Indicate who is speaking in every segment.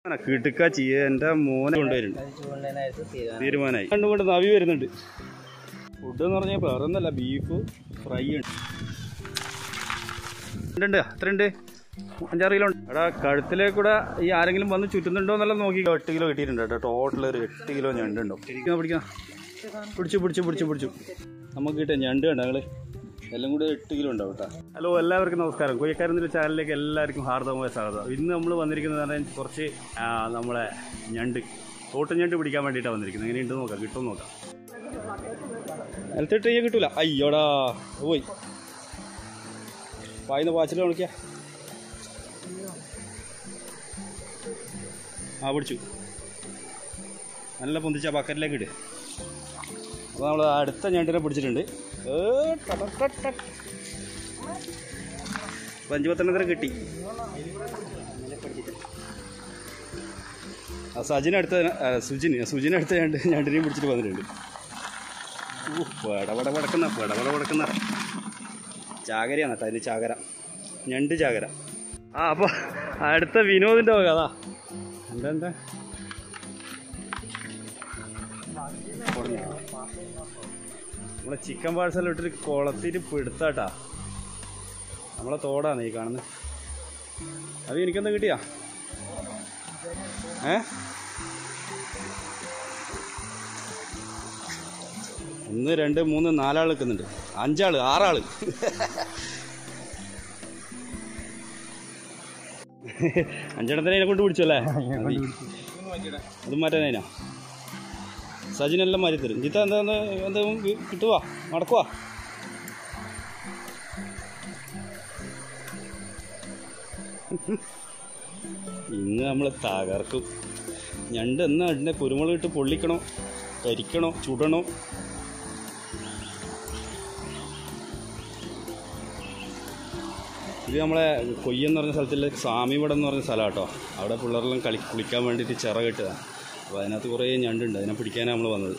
Speaker 1: കിടുക്കാച്ചി എൻ്റെ മോനെ കൊണ്ടുവരുന്നുണ്ട് തീരുമാനമായി രണ്ടും കൊണ്ട് നവി വരുന്നുണ്ട് ഫുഡ് എന്ന് പറഞ്ഞാൽ വേറെ ഒന്നല്ല ബീഫ് ഫ്രൈ ഉണ്ട് ഉണ്ട് എത്ര ഉണ്ട് അഞ്ചാറ് കിലോ ഉണ്ട് എടാ കഴുത്തിലേക്ക് കൂടെ ഈ ആരെങ്കിലും വന്ന് ചുറ്റുന്നുണ്ടോ എന്നെല്ലാം നോക്കി എട്ട് കിലോ കിട്ടിയിട്ടുണ്ട് കേട്ടോ ടോട്ടൽ ഒരു എട്ട് കിലോ ഞണ്ടുണ്ടോ പിടിക്കാം പിടിക്കാം പിടിച്ചു പിടിച്ചു പിടിച്ചു പിടിച്ചു നമുക്ക് കിട്ടിയ ഞണ്ട് കണ്ടോ ഞങ്ങള് എല്ലാം കൂടി എട്ട് കിലോ ഉണ്ടാവും കേട്ടോ ഹലോ എല്ലാവർക്കും നമസ്കാരം കൊയ്യക്കാരൻ്റെ ചാനലിലേക്ക് എല്ലാവർക്കും ഹാർദവമായ സ്വാഗതം ഇന്ന് നമ്മൾ വന്നിരിക്കുന്നത് പറഞ്ഞാൽ കുറച്ച് ആ, നമ്മളെ ഞണ്ട് തോട്ടം ഞണ്ട് പിടിക്കാൻ വേണ്ടിയിട്ടാണ് വന്നിരിക്കുന്നത് എങ്ങനെയുണ്ട് നോക്കാം കിട്ടും നോക്കാം നിലത്തിട്ട് ചെയ്യാൻ കിട്ടൂല അയ്യോടാ പോയി വായിന്ന് വാച്ചിൽ വിളിക്കാം ആ പിടിച്ചു നല്ല പൊന്തിച്ച ബക്കറ്റിലേക്ക് ഇട് അപ്പോൾ നമ്മൾ അടുത്ത ഞണ്ടിനെ പിടിച്ചിട്ടുണ്ട് ഏ, ടടടട. ഇപ്പൊ അഞ്ച് പത്തെണ്ണത്തിന് കിട്ടി ആ സജിന് അടുത്ത ആ, സുജിന് സുജിന് അടുത്ത ഞണ്ട് ഞണ്ടിനെയും പിടിച്ചിട്ട് വന്നിട്ടുണ്ട് ഊ, പടപട പടക്കുന്ന പടപട പടക്കുന്ന ചാകരയാണ് കേട്ടോ അതിന് ചാകര ഞണ്ട് ചാകര ആ അപ്പോൾ അടുത്ത വിനോദിൻ്റെ വക അതാ എന്താ എന്താ നമ്മളെ ചിക്കൻ പാഴ്സൽ ഇട്ടിട്ട് കുളത്തിട്ട് പിടുത്താട്ടാ നമ്മളെ തോടാണ് ഈ കാണുന്നത് അത് എനിക്കെന്താ കിട്ടിയാ ഏ ഒന്ന് രണ്ട് മൂന്ന് നാലാൾ നിൽക്കുന്നുണ്ട് അഞ്ചാള് ആറാള് അഞ്ചെണ്ണത്തിനെ അതിനെ കൊണ്ട് പിടിച്ചല്ലേ അതും മാറ്റാനതിനാ സജിനെല്ലാം മാറ്റി തരും ജിത്ത എന്താ എന്താ എന്താ കിട്ടുവാ നടക്കുവാ ഇന്ന് നമ്മൾ തകർക്കും ഞണ്ട് എന്നാ അതിൻ്റെ കുരുമുളക് ഇട്ട് പൊള്ളിക്കണോ കരിക്കണോ ചുടണോ ഇത് നമ്മളെ കൊയ്യെന്ന് പറഞ്ഞ സ്ഥലത്തിലെ സ്വാമിവടം എന്ന് പറഞ്ഞ സ്ഥലം കേട്ടോ അവിടെ പിള്ളേരെല്ലാം കളി കുളിക്കാൻ വേണ്ടിയിട്ട് ചിറ കെട്ടുക അപ്പോൾ അതിനകത്ത് കുറേ ഞണ്ടുണ്ട് അതിനെ പിടിക്കാനാണ് നമ്മൾ വന്നത്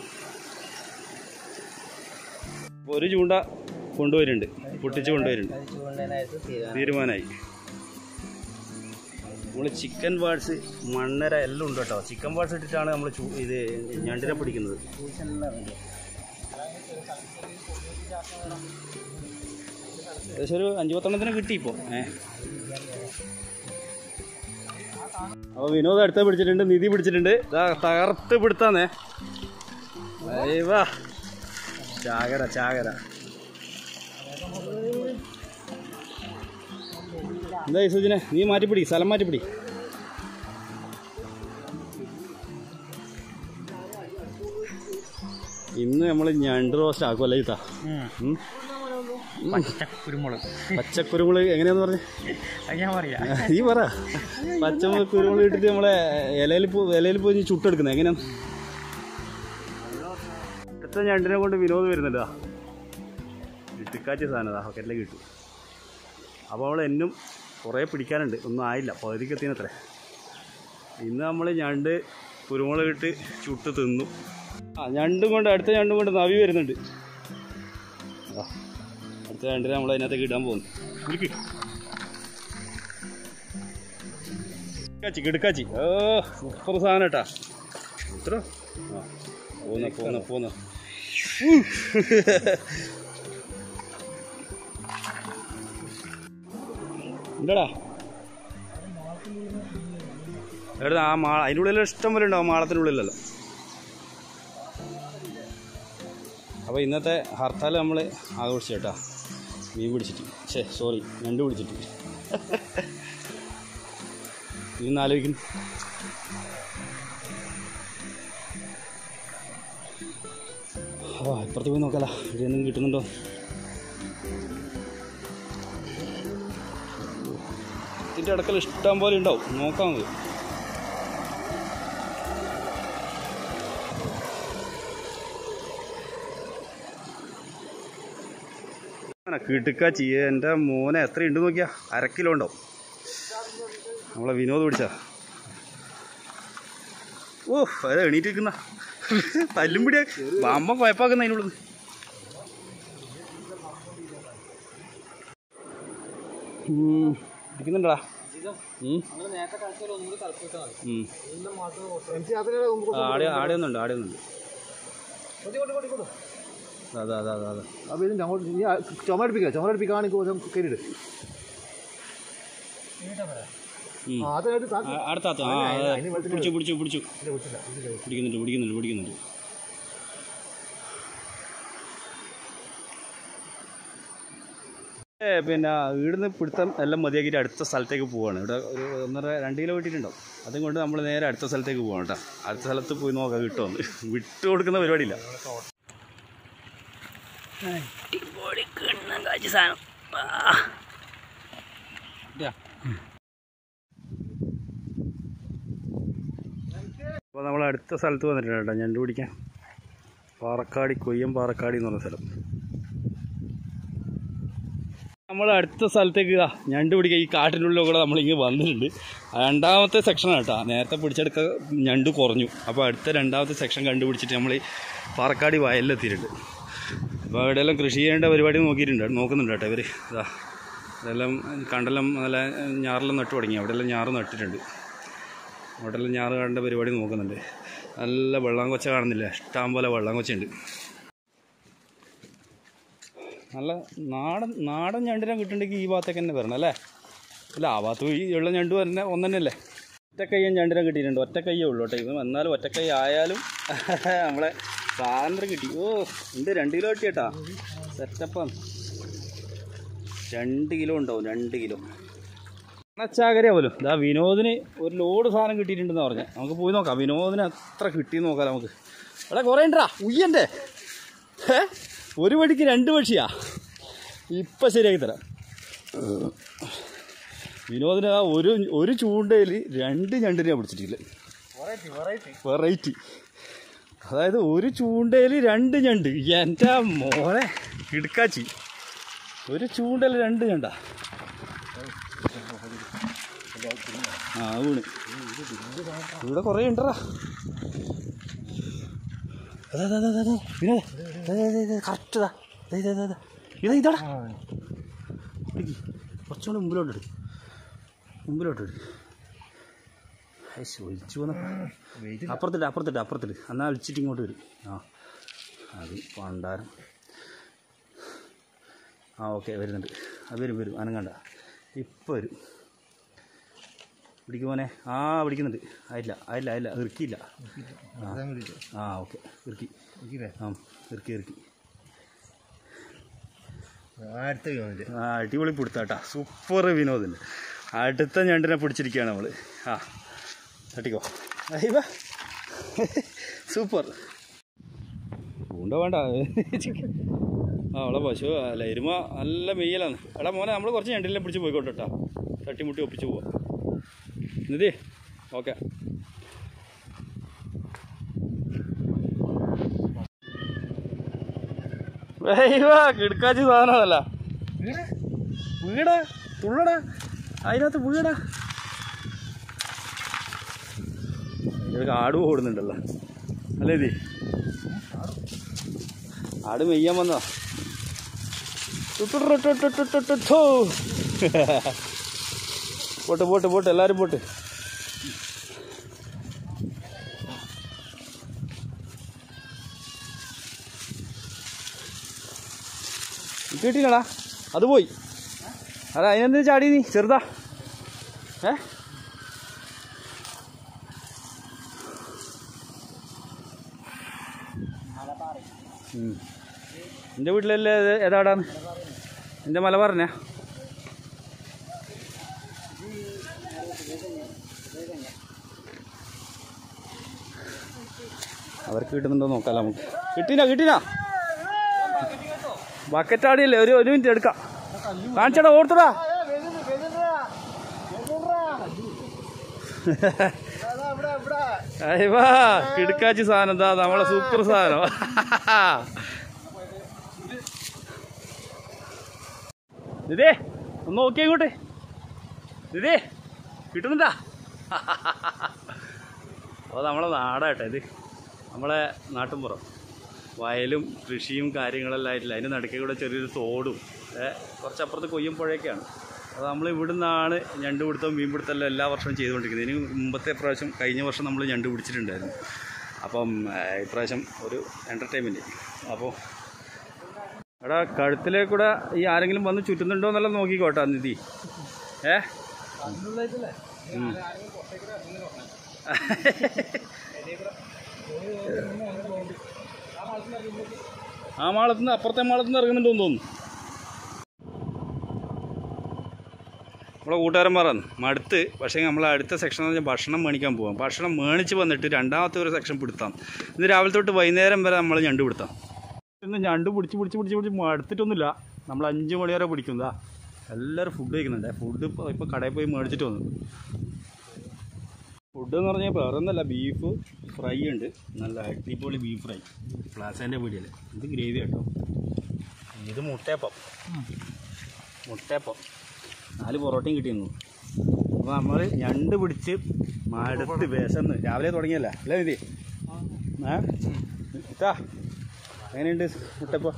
Speaker 1: അപ്പോൾ ഒരു ചൂണ്ട കൊണ്ടുവരുന്നുണ്ട് പൊട്ടിച്ച് കൊണ്ടുവരുന്നുണ്ട് തീരുമാനമായി നമ്മൾ ചിക്കൻ പാർട്സ് മണ്ണര എല്ലാം ഉണ്ട് കേട്ടോ ചിക്കൻ പാർട്സ് ഇട്ടിട്ടാണ് നമ്മൾ ഇത് ഞണ്ടിനെ പിടിക്കുന്നത് ഏകദേശം ഒരു അഞ്ചു പത്തെണ്ണത്തിന് കിട്ടി ഇപ്പോൾ ഏ അപ്പോൾ വിനോദ് അടുത്ത പിടിച്ചിട്ടുണ്ട് നിധി പിടിച്ചിട്ടുണ്ട് ദാ തകർത്ത് പിടുത്താന്നേ ഏയ് വാ ചാകര ചാകര എന്തായി സുജിനെ നീ മാറ്റിപ്പിടി സ്ഥലം മാറ്റിപ്പിടി ഇന്ന് നമ്മൾ ഞണ്ട് റോസ്റ്റ് ആക്കുമല്ലേ ഇത്താ ഉം?
Speaker 2: കുരുമുളക്
Speaker 1: പച്ചക്കുരുമുളക് എങ്ങനെയാന്ന് പറഞ്ഞേ
Speaker 2: അത് ഞാൻ പറയാ
Speaker 1: നീ പറ പച്ചമുളക് കുരുമുളക് ഇട്ടിട്ട് നമ്മളെ ഇലയിൽ പോ ഇലയിൽ പോയി ചുട്ടെടുക്കുന്നത് എങ്ങനെയാന്ന് അടുത്ത ഞണ്ടിനെ കൊണ്ട് വിനോദ് വരുന്നുണ്ട് ഇട്ടിക്കാച്ച സാധനം അതാ ഹോക്കറ്റിലേക്ക് കിട്ടും അപ്പോൾ അവൾ എന്നും കുറേ പിടിക്കാനുണ്ട് ഒന്നും ആയില്ല പകുതിക്ക് എത്തിനത്രേ ഇന്ന് നമ്മൾ ഞണ്ട് കുരുമുളക് ഇട്ട് ചുട്ട് തിന്നു ആ ഞണ്ടും കൊണ്ട് അടുത്ത ഞണ്ടും കൊണ്ട് നവി വരുന്നുണ്ട് ആ, അടുത്ത ഞണ്ടിനെ നമ്മൾ അതിനകത്തേക്ക് ഇടാൻ പോകുന്നു കുലുക്കി കിടുക്കാച്ചി കിടുക്കാച്ചി ഓ സൂപ്പർ സാധനം കേട്ടാ ഇത്ര ആ പോന്ന പോന്ന പോന്ന എന്താടാ എടാ ആ മാള അതിൻ്റെ ഉള്ളിൽ ഇഷ്ടം പോലെ ഉണ്ടാവും മാളത്തിനുള്ളിലല്ലോ അപ്പോൾ ഇന്നത്തെ ഹർത്താൽ നമ്മൾ ആഘോഷിച്ചു കേട്ടോ മീൻ പിടിച്ചിട്ട് ഛേ സോറി ഞണ്ട് പിടിച്ചിട്ട് നീ ഒന്ന് ആലോചിക്കുന്നു ആ ഇപ്പുറത്ത് പോയി നോക്കാലോ ഇവിടെ ഒന്നും കിട്ടുന്നുണ്ടോ ഇതിൻ്റെ ഇടക്കൽ ഇഷ്ടം പോലെ ഉണ്ടാവും നോക്കാം നമുക്ക് കിടുക്കാച്ചി എൻ്റെ മോനെ എത്ര ഉണ്ട് നോക്കിയാ അര കിലോ ഉണ്ടാവും നമ്മളെ വിനോദ് പിടിച്ചാ ഓ അത് എണീറ്റ് നിൽക്കുന്ന തല്ലും പിടിയാ അമ്മ പയപ്പാക്കുന്ന അതിനുള്ളത് ഇരിക്കുന്നുണ്ടടാ ഉം. ഉം. ആ, ആടെ ആടെയൊന്നുണ്ട് ആടെയൊന്നുണ്ട് അതാ അതാ അതാ അതാ
Speaker 2: അപ്പോൾ ഇതിൻ്റെ അങ്ങോട്ട് നീ ആ ചുമരടിപ്പിക്കുക ചുമരടിപ്പിക്കുകയാണെങ്കിൽ കുറച്ച് കയറിയിട്ട്
Speaker 1: ഉം.
Speaker 2: ആ അതിനായിട്ട് താ-
Speaker 1: ആ, അടുത്താത്ത ആ അതെ. പിടിച്ചു പിടിച്ചു പിടിച്ചു
Speaker 2: ഇതിനെ വിളിച്ചില്ല, ഇതിനെ
Speaker 1: പിടിക്കുന്നുണ്ട് പിടിക്കുന്നുണ്ട് പിടിക്കുന്നുണ്ട് ഏ, പിന്നെ ഇവിടുന്ന് പിടുത്തം എല്ലാം മതിയാക്കിയിട്ട് അടുത്ത സ്ഥലത്തേക്ക് പോവാണ് ഇവിടെ ഒരു ഒന്നര രണ്ട് കിലോ വിട്ടിട്ടുണ്ടാവും അതും കൊണ്ട് നമ്മൾ നേരെ അടുത്ത സ്ഥലത്തേക്ക് പോവാണ് കേട്ടോ അടുത്ത സ്ഥലത്ത് പോയി നോക്കാം കിട്ടുമെന്ന് വിട്ടു കൊടുക്കുന്ന പരിപാടിയില്ല അടിപൊളി കിണ്ണം കാഴ്ച സാധനം ആ. ഇതാ. അപ്പോൾ നമ്മൾ അടുത്ത സ്ഥലത്ത് വന്നിട്ടുണ്ട് കേട്ടോ ഞണ്ട് പിടിക്കാൻ പാറക്കാടി കൊയ്യം പാറക്കാടി എന്ന് പറഞ്ഞ സ്ഥലം നമ്മൾ അടുത്ത സ്ഥലത്തേക്ക് ഇതാ ഞണ്ട് പിടിക്കാൻ ഈ കാട്ടിനുള്ളിൽ കൂടെ നമ്മളിങ്ങ് വന്നിട്ടുണ്ട് രണ്ടാമത്തെ സെക്ഷനാണ് കേട്ടോ നേരത്തെ പിടിച്ചെടുക്ക ഞണ്ട് കുറഞ്ഞു അപ്പോൾ അടുത്ത രണ്ടാമത്തെ സെക്ഷൻ കണ്ടുപിടിച്ചിട്ട് നമ്മൾ ഈ പാറക്കാടി വയലിലെത്തിയിട്ടുണ്ട് അപ്പോൾ അവിടെയെല്ലാം കൃഷി ചെയ്യേണ്ട പരിപാടി നോക്കിയിട്ടുണ്ട് നോക്കുന്നുണ്ട് കേട്ടോ ഇവർ ഇതാ ഇതെല്ലാം കണ്ടെല്ലാം നല്ല ഞാറെല്ലാം നട്ടു തുടങ്ങി അവിടെയെല്ലാം ഞാറ് നട്ടിട്ടുണ്ട് അവിടെയെല്ലാം ഞാറ് കാണേണ്ട പരിപാടി നോക്കുന്നുണ്ട് നല്ല വെള്ളം കൊച്ച കാണുന്നില്ല ഇഷ്ടം പോലെ വെള്ളം കൊച്ചുണ്ട് നല്ല നാടൻ നാടൻ ഞണ്ടിനെ കിട്ടുന്നുണ്ടെങ്കിൽ ഈ ഭാഗത്തേക്ക് തന്നെ വരണം അല്ലേ അല്ല ആ ഭാഗത്ത് ഈ ഉള്ള ഞണ്ട് തന്നെ ഒന്ന് തന്നെയല്ലേ ഒറ്റക്കയ്യൻ ഞണ്ടിനെ കിട്ടിയിട്ടുണ്ട് ഒറ്റക്കയ്യേ ഉള്ളൂ കേട്ടോ ഇത് എന്നാലും ഒറ്റക്കൈ ആയാലും നമ്മളെ സ്വാതന്ത്ര്യം കിട്ടി ഓ ഉണ്ട് രണ്ട് കിലോ കിട്ടി കേട്ടാ സെറ്റപ്പാണ് രണ്ട് കിലോ ഉണ്ടാവും രണ്ട് കിലോ ചാകര പോലും ഇതാ വിനോദിന് ഒരു ലോഡ് സാധനം കിട്ടിയിട്ടുണ്ടെന്ന് പറഞ്ഞത് നമുക്ക് പോയി നോക്കാം വിനോദിന് എത്ര കിട്ടിയെന്ന് നോക്കാം നമുക്ക് ഇവിടെ കുറേ ഉണ്ടാ ഉയ്യൻ്റെ ഏ ഒരു വടിക്ക് രണ്ട് പക്ഷിയാ ഇപ്പം ശരിയാക്കി തരാം വിനോദിന് ആ ഒരു ഒരു ചൂണ്ടയിൽ രണ്ട് ഞണ്ടിനെ പിടിച്ചിട്ടില്ല വെറൈറ്റി അതായത് ഒരു ചൂണ്ടയിൽ രണ്ട് ഞണ്ട് എൻ്റെ മോനെ ഇടുക്കാച്ചി ഒരു ചൂണ്ടയിൽ രണ്ട് ഞണ്ടാ ആ വീണ് ഇവിടെ കുറേ ഉണ്ടറാ അതാ അതാ അതാ അതാ വിനോദ കറക്റ്റ് ഇതാ ഇതാ ഇതാ ഇതാ ഇതാ ഇതാടാ പിടിക്ക്. കുറച്ചുകൂടെ മുമ്പിലോട്ട് എടുക്കും മുമ്പിലോട്ട് എടുക്കും ഒഴിച്ചു പോന്ന അപ്പുറത്തിട്ട് അപ്പുറത്തിട്ട് അപ്പുറത്തിട്ട് എന്നാൽ അഴിച്ചിട്ട് ഇങ്ങോട്ട് വരും ആ അത് പണ്ടാരം ആ ഓക്കെ വരുന്നുണ്ട് അത് വരും വരും അനങ്ങണ്ട ഇപ്പം വരും പിടിക്കുമോനെ ആ പിടിക്കുന്നുണ്ട് ആയില്ല ആയില്ല ആയില്ല ഇറുക്കിയില്ല ആ ആ ഓക്കെ ഇറുക്കി ആ ഇറുക്കി ഇറുക്കി
Speaker 2: അടുത്ത കിലോമീറ്റർ
Speaker 1: ആ അടിപൊളി പിടുത്താട്ടാ സൂപ്പർ വിനോദിൻ്റെ അടുത്ത ഞണ്ടിനെ പിടിച്ചിരിക്കുകയാണ് നമ്മൾ ആ തട്ടിക്കോ അയ്യോ സൂപ്പർ പൂണ്ട വേണ്ട ആ അവളെ പശു അല്ല എരുമ നല്ല മെയ്യലാണ് എടാ മോനെ നമ്മൾ കുറച്ച് ഞണ്ടിനെ പിടിച്ച് പോയിക്കോട്ടെ കേട്ടോ തട്ടിമുട്ടി ഒപ്പിച്ച് പോവാം നിധി ഓക്കെ കിടക്കാച്ചി സാധനമല്ല വീടാ തുള്ളടാ അതിനകത്ത് വീടാ അതിനൊരു ആട് ഓടുന്നുണ്ടല്ലോ അല്ലേ ദീ ആട് മെയ്യാൻ വന്നോ ടുട്ടുടുട്ടുട്ടുട്ടുട്ടുട്ടുട്ടു. പോട്ട് പോട്ട് പോട്ട് എല്ലാരും പോട്ട് കിട്ടിയില്ലടാ അത് പോയി അല്ല അതിനെന്തിനു ചാടി നീ ചെറുതാ ഏ ഉം. എൻ്റെ വീട്ടിലല്ലേ ഇത് ഏതാടാന്ന് എൻ്റെ മലബാറിനാ അവർക്ക് കിട്ടുന്നുണ്ടോ നോക്കാം നമുക്ക് കിട്ടിനാ കിട്ടിനാ ബക്കറ്റ് ആടിയല്ലേ ഒരു ഒരു മിനിറ്റ് എടുക്കാം കാണിച്ചടാ ഓർത്തടാ അയ്യവാ കിടക്കാച്ചി സാധനം എന്താ നമ്മളെ സൂപ്പർ സാധനം ഇതേ ഒന്ന് നോക്കിയേ ഇങ്ങോട്ട് ഇതേ കിട്ടുന്നുണ്ടാ അപ്പോൾ നമ്മളെ നാടാട്ടോ ഇത് നമ്മളെ നാട്ടിൻപുറം വയലും കൃഷിയും കാര്യങ്ങളെല്ലാം ആയിട്ടില്ല അതിൻ്റെ നടുക്കെ കൂടെ ചെറിയൊരു തോടും ഏ, കുറച്ചപ്പുറത്ത് കൊയ്യും പുഴയൊക്കെയാണ് അത് നമ്മൾ ഇവിടുന്നാണ് ഞണ്ട് പിടുത്തവും മീൻ പിടുത്തമെല്ലാം എല്ലാ വർഷവും ചെയ്തുകൊണ്ടിരിക്കുന്നത് ഇനി മുമ്പത്തെ പ്രാവശ്യം കഴിഞ്ഞ വർഷം നമ്മൾ ഞണ്ട് പിടിച്ചിട്ടുണ്ടായിരുന്നു അപ്പം ഏഹ്, ഇപ്രാവശ്യം ഒരു എൻ്റർടൈൻമെൻറ്റ് അപ്പോൾ എടാ കഴുത്തിലേക്കൂടെ ഈ ആരെങ്കിലും വന്ന് ചുറ്റുന്നുണ്ടോ എന്നെല്ലാം നോക്കിക്കോട്ടെ നിധി ഏ ഉം. ആ മാളത്ത് നിന്ന് അപ്പുറത്തെ മാളത്ത് നിന്ന് ഇറങ്ങുന്നുണ്ടോന്ന് തോന്നുന്നു നമ്മളെ കൂട്ടുകാരന്മാർ മടുത്ത് പക്ഷേ നമ്മൾ അടുത്ത സെക്ഷൻ എന്ന് പറഞ്ഞാൽ ഭക്ഷണം മേടിക്കാൻ പോകാം ഭക്ഷണം മേടിച്ച് വന്നിട്ട് രണ്ടാമത്തെ ഒരു സെക്ഷൻ പിടുത്താം ഇന്ന് രാവിലെ തൊട്ട് വൈകുന്നേരം വരെ നമ്മൾ ഞണ്ട് പിടുത്താം ഇന്ന് ഞണ്ട് പിടിച്ച് പിടിച്ച് പിടിച്ച് പിടിച്ച് മടുത്തിട്ടൊന്നുമില്ല നമ്മൾ അഞ്ച് മണി വരെ പിടിക്കുന്നതാ എല്ലാവരും ഫുഡ് കഴിക്കുന്നുണ്ട് ഫുഡ് ഇപ്പോൾ ഇപ്പോൾ കടയിൽ പോയി മേടിച്ചിട്ട് വന്നു ഫുഡ് എന്ന് പറഞ്ഞാൽ വേറെ ഒന്നല്ല ബീഫ് ഫ്രൈ ഉണ്ട് നല്ല അടിപൊളി ബീഫ് ഫ്രൈ പ്ലാസേൻ്റെ പീടിയൽ ഇത് ഗ്രേവി കേട്ടോ ഇത് മുട്ടയപ്പം മുട്ടയപ്പം നാല് പൊറോട്ടയും കിട്ടിയിരുന്നു അപ്പോൾ നമ്മൾ ഞണ്ട് പിടിച്ച് മടുത്ത് വിശന്ന് രാവിലെ തുടങ്ങിയല്ല അല്ലേ നിധി ഏ ഇതാ എങ്ങനെയുണ്ട് മുട്ടപ്പം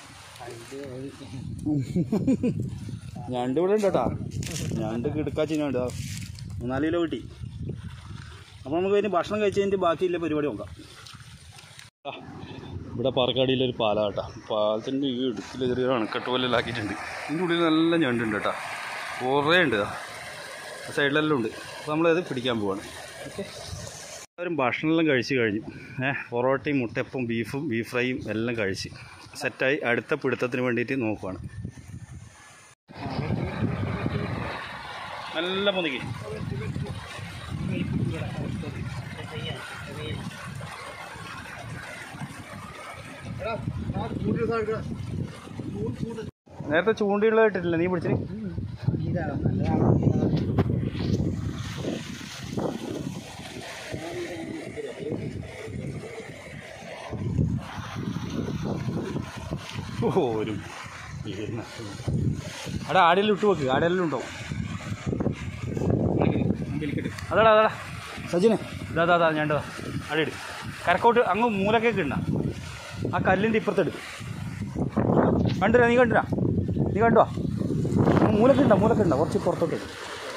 Speaker 1: ഞണ്ട് ഇവിടെ ഉണ്ട് കേട്ടോ ഞണ്ട് കിടക്കാച്ചിനുണ്ട് മൂന്നാല് കിലോ കിട്ടി അപ്പോൾ നമുക്ക് ഇനി ഭക്ഷണം കഴിച്ച് കഴിഞ്ഞിട്ട് ബാക്കിയില്ല പരിപാടി നോക്കാം ആ, ഇവിടെ പാറക്കാടിയിലൊരു പാലാ കേട്ടോ പാലത്തിൻ്റെ ഈ ഇടുക്കിൽ ചെറിയ അണക്കെട്ട് പോലെ ആക്കിയിട്ടുണ്ട് ഇതിൻ്റെ ഉള്ളിൽ നല്ല ഞണ്ടുണ്ട് കേട്ടോ കുറേ ഉണ്ട് ആ സൈഡിലെല്ലാം ഉണ്ട് അപ്പോൾ നമ്മളത് പിടിക്കാൻ പോവാണ് ഓക്കെ എല്ലാവരും ഭക്ഷണമെല്ലാം കഴിച്ച് കഴിഞ്ഞു ഏഹ് പൊറോട്ടയും മുട്ടയപ്പം ബീഫും ബീഫ് ഫ്രൈയും എല്ലാം കഴിച്ച് സെറ്റായി അടുത്ത പിടുത്തത്തിന് വേണ്ടിയിട്ട് നോക്കുവാണ് നല്ല പൊന്നിക്ക് നേരത്തെ ചൂണ്ടിയുള്ള ഇട്ടിട്ടില്ല നീ പിടിച്ചിന് ഓ ഒരു അവിടെ ആടെല്ലാം ഇട്ട് വെക്ക് ആടെല്ലാം ഉണ്ടാവും അതാടാ അതാടാ സജിനെ ഇതാ അതാ ഞണ്ടതാ അവിടെ ഇട് കരക്കോട്ട് അങ്ങ് മൂലക്കേക്ക് ഇടണ ആ കല്ലിൻ്റെ ഇപ്പുറത്തെടുക്ക് കണ്ടുരാ നീ കണ്ടുരാ നീ കണ്ടോ മൂലക്കുണ്ട മൂലക്കുണ്ട കുറച്ച് പുറത്തോട്ട് ഇട്.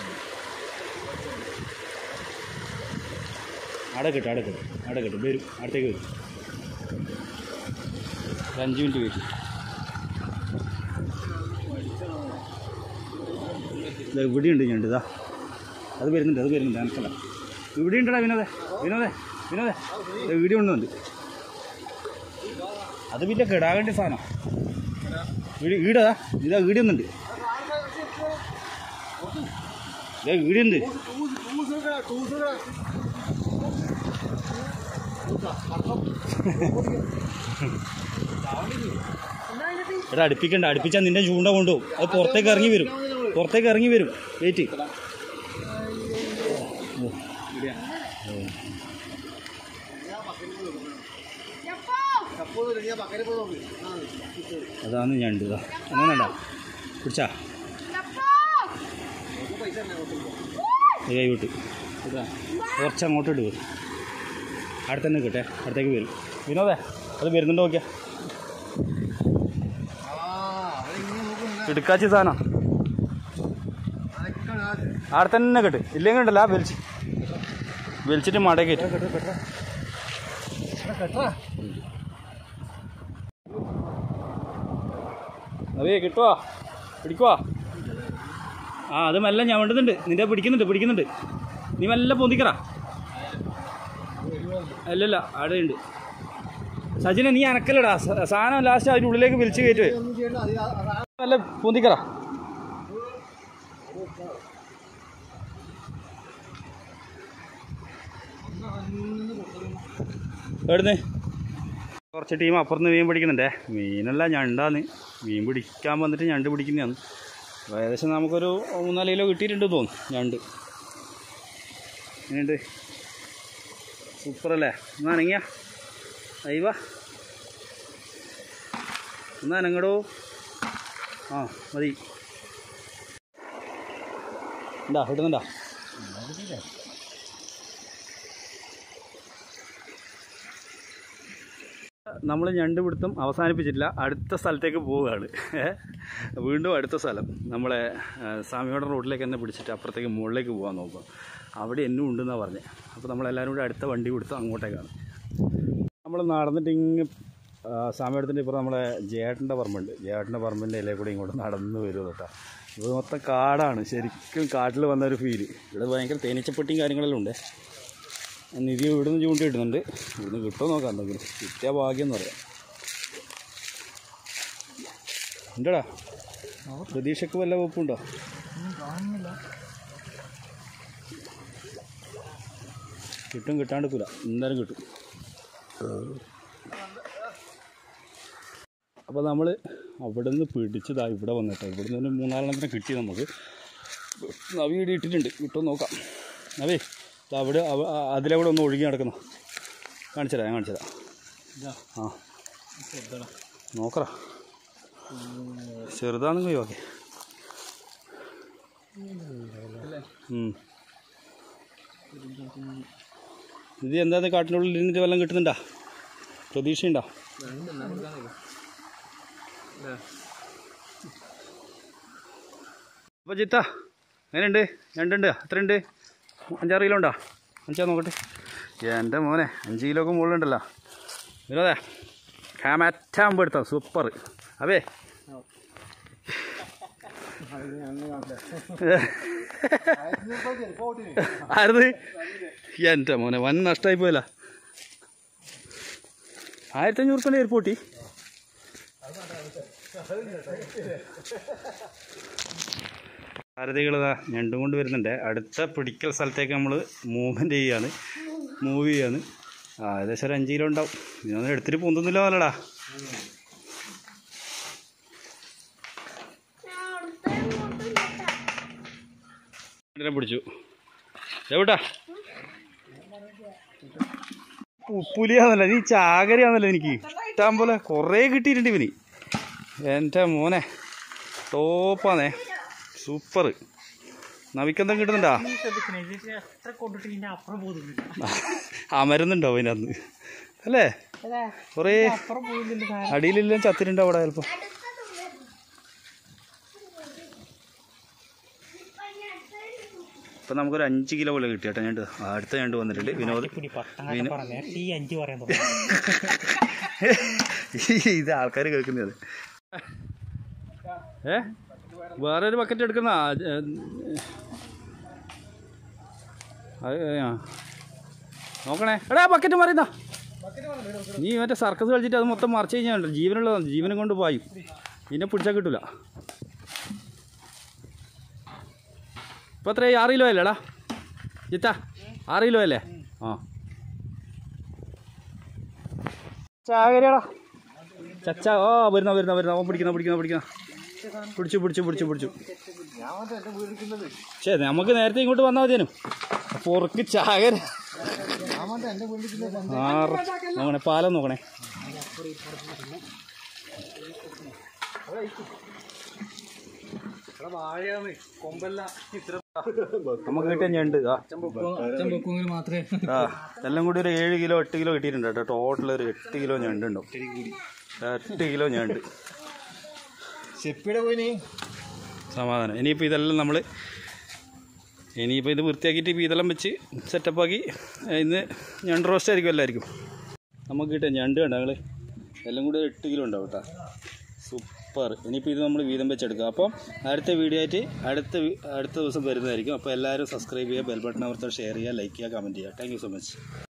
Speaker 1: അവിടെ കിട്ടും അവിടെ കിട്ടും അവിടെ കിട്ടും വരും അടുത്തേക്ക് വരും ഒരു അഞ്ച് മിനിറ്റ് വരും ദാ ഇവിടെയുണ്ട് ഞണ്ട് ഇതാ അത് വരുന്നുണ്ട് അത് വരുന്നുണ്ട് എനിക്കല്ല ഇവിടെ ഉണ്ടടാ വിനോദേ വിനോദേ വിനോദേ ദാ ഇവിടെ ഉണ്ടുണ്ട് അത് പിന്നെ കിടാകേണ്ട സാധനം വീട് വീടാ ഇതാ വീടുന്നുണ്ട് ഇതാ വീടുണ്ട് എടാ അടുപ്പിക്കണ്ട അടുപ്പിച്ചാൽ നിന്റെ ചൂണ്ട കൊണ്ടുപോകും അത് പുറത്തേക്ക് ഇറങ്ങി വരും പുറത്തേക്ക് ഇറങ്ങി വരും വെയിറ്റ് അതാണ് ഞണ്ട് ഇതാ അങ്ങനെയല്ല പിടിച്ചാ കൈ വിട്ട് കുറച്ച് അങ്ങോട്ട് ഇട്ട് വരും അവിടെ തന്നെ കിട്ടെ അടുത്തേക്ക് വരും വിനോദേ അത് വരുന്നുണ്ടോ നോക്കിയാ ഇടുക്കാച്ചി സാധനം അവിടെ തന്നെ കെട്ട് ഇല്ലെങ്കിൽ ഉണ്ടല്ല വലിച്ച് വലിച്ചിട്ട് മട കയറ്റും അതേ കിട്ടുവാ പിടിക്കുവാ ആ അത് മെല്ലെ ഞാൻ വേണ്ടുന്നുണ്ട് നിന്റെ പിടിക്കുന്നുണ്ട് പിടിക്കുന്നുണ്ട് നീ മെല്ലെ പൊന്തിക്കറ അല്ലല്ല അവിടെ ഉണ്ട് സജിനെ നീ അനക്കല്ലടാ സ- സാധനം ലാസ്റ്റ് അതിൻ്റെ ഉള്ളിലേക്ക് വലിച്ചു കയറ്റുവേ നല്ല പൊന്തിക്കറ എവിടുന്ന് കുറച്ച് ടീം അപ്പുറത്ത് മീൻ പിടിക്കുന്നുണ്ടേ മീനല്ല ഞണ്ടാന്ന് മീൻ പിടിക്കാൻ വന്നിട്ട് ഞണ്ട് പിടിക്കുന്നതാണ് അപ്പോൾ ഏകദേശം നമുക്കൊരു മൂന്നാല് കിലോ കിട്ടിയിട്ടുണ്ട് തോന്നുന്നു ഞണ്ട് എങ്ങനെയുണ്ട് സൂപ്പറല്ലേ ഒന്ന് അനങ്ങിയ അയ്യവ ഒന്ന് അനങ്ങടോ ആ മതി ഉണ്ടാ ഇടുന്നുണ്ടാ നമ്മൾ ഞണ്ട് പിടുത്തം അവസാനിപ്പിച്ചിട്ടില്ല അടുത്ത സ്ഥലത്തേക്ക് പോവുകയാണ് ഏ? വീണ്ടും അടുത്ത സ്ഥലം നമ്മളെ ആ, സ്വാമിയോടെ റോഡിലേക്ക് തന്നെ പിടിച്ചിട്ട് അപ്പുറത്തേക്ക് മുകളിലേക്ക് പോകാൻ നോക്കുക അവിടെ എന്നും ഉണ്ടെന്നാണ് പറഞ്ഞത് അപ്പോൾ നമ്മളെല്ലാവരും കൂടി അടുത്ത വണ്ടി കൊടുത്ത് അങ്ങോട്ടേക്കാണ് നമ്മൾ നടന്നിട്ട് ഇങ്ങ് സ്വാമിയോടത്തിൻ്റെ ഇപ്പുറം നമ്മളെ ജേട്ടൻ്റെ പറമ്പുണ്ട് ജേട്ടൻ്റെ പറമ്പിൻ്റെ ഇലയിൽ കൂടി ഇങ്ങോട്ട് നടന്ന് വരും കേട്ടോ ഇത് മൊത്തം കാടാണ് ശരിക്കും കാട്ടിൽ വന്ന ഒരു ഫീല് ഇവിടെ ഭയങ്കര തേനീച്ചപ്പെട്ടിയും കാര്യങ്ങളെല്ലാം ഉണ്ട് നിധി ഇവിടെ നിന്ന് ചൂണ്ടി ഇടുന്നുണ്ട് ഇവിടുന്ന് കിട്ടുമോ നോക്കാം എന്തെങ്കിലും കിട്ടിയ ഭാഗ്യം എന്ന് പറയാം ഉണ്ടടാ പ്രതീക്ഷക്ക് വല്ല വെപ്പുണ്ടോ കിട്ടും കിട്ടാണ്ടിക്കൂല എന്തായാലും കിട്ടും അപ്പോൾ നമ്മൾ അവിടെ നിന്ന് പിടിച്ചതാ ഇവിടെ വന്നിട്ട് ഇവിടെ നിന്ന് ഒരു മൂന്നാലെണ്ണത്തിന് കിട്ടി നമുക്ക് നവി ഇവിടെ ഇട്ടിട്ടുണ്ട് കിട്ടുമോ നോക്കാം നവി ദാ അവിടെ അവ- ആ- അതിലവിടെ ഒന്ന് ഒഴുകി നടക്കുന്നു കാണിച്ചുതരാം ഞാൻ കാണിച്ചുതരാം ആ നോക്കറ ചെറുതാണെങ്കിൽ ഓക്കെ ഇത് എന്താ ഇത് കാട്ടിനുള്ളിൽ ഇരുന്നിട്ട് വല്ലതും കിട്ടുന്നുണ്ടോ പ്രതീക്ഷയുണ്ടോ അപ്പോൾ ജിത്ത എങ്ങനെയുണ്ട് രണ്ടുണ്ട് എത്രയുണ്ട് അഞ്ചാറ് കിലോ ഉണ്ടോ അഞ്ചാ നോക്കട്ടെ എൻ്റെ മോനെ അഞ്ച് കിലോക്ക് മുകളിലുണ്ടല്ലോ വിനോദേ കാമറ്റാകുമ്പോൾ എടുത്തോ സൂപ്പർ അവേ ആരത് എൻ്റെ മോനെ വൻ നഷ്ടമായി പോയല്ല ആയിരത്തി അഞ്ഞൂറ് റുപ്യൻ്റെ എയർപോർട്ടി ഭാരതികളിതാ ഞണ്ടും കൊണ്ട് വരുന്നുണ്ട് അടുത്ത പിടിക്കൽ സ്ഥലത്തേക്ക് നമ്മൾ മൂവ്മെൻറ്റ് ചെയ്യാണ് മൂവ് ചെയ്യാണ് ആ ഏകദേശം ഒരു അഞ്ച് കിലോ ഉണ്ടാവും ഇതൊന്നും എടുത്തിട്ട് പൊന്തുന്നില്ല പോലടാ ഇതിനെ പിടിച്ചു എവിടാ പുലിയാന്നല്ല നീ ചാകരയാന്നല്ലോ എനിക്ക് ഇഷ്ടം പോലെ കുറേ കിട്ടിയിട്ടുണ്ട് ഇവന് എൻ്റെ മോനെ ടോപ്പാന്നേ സൂപ്പർ നവിക്കെന്താ കിട്ടുന്നുണ്ടാ
Speaker 3: എത്ര കൊണ്ടിട്ട് ഇതിന്റെ അപ്പുറം പോകുന്നില്ല
Speaker 1: അമരുന്നുണ്ടോ അതിനകത്ത് അല്ലേ കുറേ
Speaker 3: അപ്പുറം പോകുന്നില്ല
Speaker 1: അടിയിലെല്ലാം ചത്തിട്ടുണ്ടോ അവിടെ ചിലപ്പോൾ ഇപ്പം നമുക്കൊരു അഞ്ച് കിലോ പോലെ കിട്ടി കേട്ടോ ഞണ്ട് ആ, അടുത്ത ഞണ്ട് വന്നിട്ടുണ്ട് വിനോദ്
Speaker 3: പിടി പട്ടണൊക്കെ പറഞ്ഞ ഈ അഞ്ച് പറയാൻ തുടങ്ങി
Speaker 1: ഇത് ആൾക്കാർ കേൾക്കുന്നത് ഏ വേറെ ഒരു ബക്കറ്റ് എടുക്കുന്ന നോക്കണേ എടാ ബക്കറ്റ് മറിയുന്ന നീ മറ്റേ സർക്കസ് കളിച്ചിട്ട് അത് മൊത്തം മറിച്ച് കഴിഞ്ഞാൽ ജീവനുള്ളതാണ് ജീവനും കൊണ്ട് പായും പിന്നെ പിടിച്ചാൽ കിട്ടൂല ഇപ്പം എത്രയായി ആറ് കിലോ അല്ലേടാ ജിത്ത ആറ് കിലോ അല്ലേ ആ ചാകരടാ ചച്ച ഓ വരുന്ന വരുന്ന വരുന്ന ഓൻ പിടിക്കുന്ന പിടിക്കുന്ന പിടിക്കുന്ന പിടിച്ചു പിടിച്ചു പിടിച്ചു പിടിച്ചു ശേ നമുക്ക് നേരത്തെ ഇങ്ങോട്ട് വന്നാൽ മതിയേനും പൊറുക്ക് ചാകര ആറ് നോക്കണേ പാലം നോക്കണേ നമുക്ക് കിട്ടിയ ഞണ്ട് ആ
Speaker 3: മാത്രമേ
Speaker 1: ആ എല്ലാം കൂടി ഒരു ഏഴ് കിലോ എട്ട് കിലോ കിട്ടിയിട്ടുണ്ട് കേട്ടോ ടോട്ടൽ ഒരു എട്ട് കിലോ ഞണ്ടുണ്ടാവും എട്ട് കിലോ ഞണ്ട്
Speaker 2: ചെപ്പിയുടെ പോയിനി
Speaker 1: സമാധാനം ഇനിയിപ്പോൾ ഇതെല്ലാം നമ്മൾ ഇനിയിപ്പോൾ ഇത് വൃത്തിയാക്കിയിട്ട് ഇപ്പോൾ ഇതെല്ലാം വെച്ച് സെറ്റപ്പാക്കി ഇന്ന് ഞണ്ട് റോസ്റ്റ് ആയിരിക്കും എല്ലാവർക്കും നമുക്ക് കിട്ടിയ ഞണ്ട് കണ്ട ഞങ്ങൾ എല്ലാം കൂടി ഒരു എട്ട് കിലോ ഉണ്ടാവും കേട്ടോ സൂപ്പർ ഇനിയിപ്പോൾ ഇത് നമ്മൾ വീതം വെച്ചെടുക്കുക അപ്പം അടുത്ത വീഡിയോ ആയിട്ട് അടുത്ത വി- അടുത്ത ദിവസം വരുന്നതായിരിക്കും അപ്പോൾ എല്ലാവരും സബ്സ്ക്രൈബ് ചെയ്യുക ബെൽ ബട്ടൺ അമർത്തുക ഷെയർ ചെയ്യുക ലൈക്ക് ചെയ്യുക കമൻറ്റ് ചെയ്യുക താങ്ക് യു സോ മച്ച്